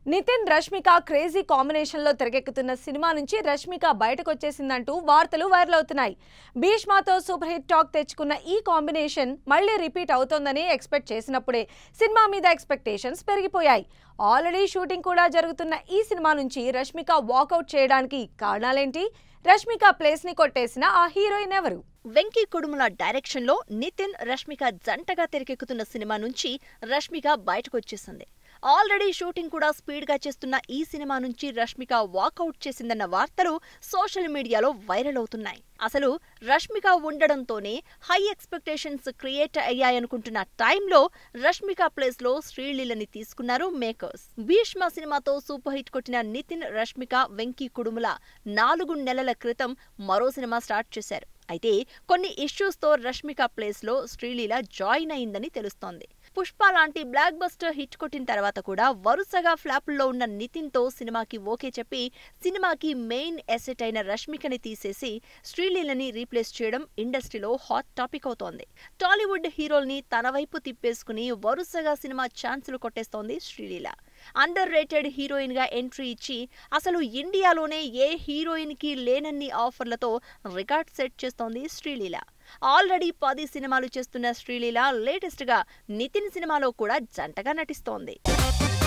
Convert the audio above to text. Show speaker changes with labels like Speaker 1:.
Speaker 1: Nitin Rashmika crazy combination లో తెరకెక్కుతున్న cinema నుంచి రష్మిక బయటకు వచ్చేసిందంటూ వార్తలు వైరల్ అవుతున్నాయి భీష్మాతో సూపర్ హిట్ టాక్ తెచ్చుకున్న ఈ కాంబినేషన్ మళ్ళీ రిపీట్ అవుతోందని ఎక్స్పెక్ట్ చేసినప్పుడే సినిమా మీద ఎక్స్పెక్టేషన్స్ పెరిగిపోయాయి ఆల్రెడీ షూటింగ్ కూడా జరుగుతున్న ఈ సినిమా నుంచి రష్మిక వాకౌట్ చేయడానికి కారణాలేంటి రష్మిక ప్లేస్ ని కొట్టేసిన ఆ హీరోయిన్ ఎవరు
Speaker 2: వెంకీ కుడుముల డైరెక్షన్ లో నితిన్ రష్మిక జంటగా తెరకెక్కుతున్న సినిమా నుంచి రష్మిక బయటకొచ్చేసింది ఆల్రెడీ షూటింగ్ కూడా స్పీడ్ గా చేస్తున్న ఈ సినిమా నుంచి రష్మిక వాకౌట్ చేసిందన్న వార్తలు సోషల్ మీడియాలో వైరల్ అవుతున్నాయి అసలు రష్మిక ఉండడంతోనే హై ఎక్స్పెక్టేషన్స్ క్రియేట్ అయ్యాయనుకుంటున్న టైంలో రష్మిక ప్లేస్ లో శ్రీలీలని తీసుకున్నారు మేకర్స్ భీష్మ సినిమాతో సూపర్ హిట్ కొట్టిన నితిన్ రష్మిక వెంకీ కుడుముల నాలుగు నెలల క్రితం మరో సినిమా స్టార్ట్ చేశారు అయితే కొన్ని ఇష్యూస్ తో రష్మిక ప్లేస్ లో శ్రీలీల జాయిన్ అయిందని తెలుస్తోంది పుష్ప లాంటి బ్లాక్ బస్టర్ హిట్ కొట్టిన తర్వాత కూడా వరుసగా ఫ్లాపుల్లో ఉన్న నితిన్ తో సినిమాకి ఓకే చెప్పి సినిమాకి మెయిన్ ఎసెట్ అయిన రష్మికని తీసేసి శ్రీలీలని రీప్లేస్ చేయడం ఇండస్ట్రీలో హాట్ టాపిక్ అవుతోంది టాలీవుడ్ హీరోల్ని తన వైపు తిప్పేసుకుని వరుసగా సినిమా ఛాన్సులు కొట్టేస్తోంది శ్రీలీల అండర్ రేటెడ్ హీరోయిన్ గా ఎంట్రీ ఇచ్చి అసలు ఇండియాలోనే ఏ హీరోయిన్ కి లేనన్ని ఆఫర్లతో రికార్డ్ సెట్ చేస్తోంది శ్రీలీల ఆల్రెడీ పది సినిమాలు చేస్తున్న శ్రీలీల లేటెస్ట్ గా నితిన్ సినిమాలో కూడా జంటగా నటిస్తోంది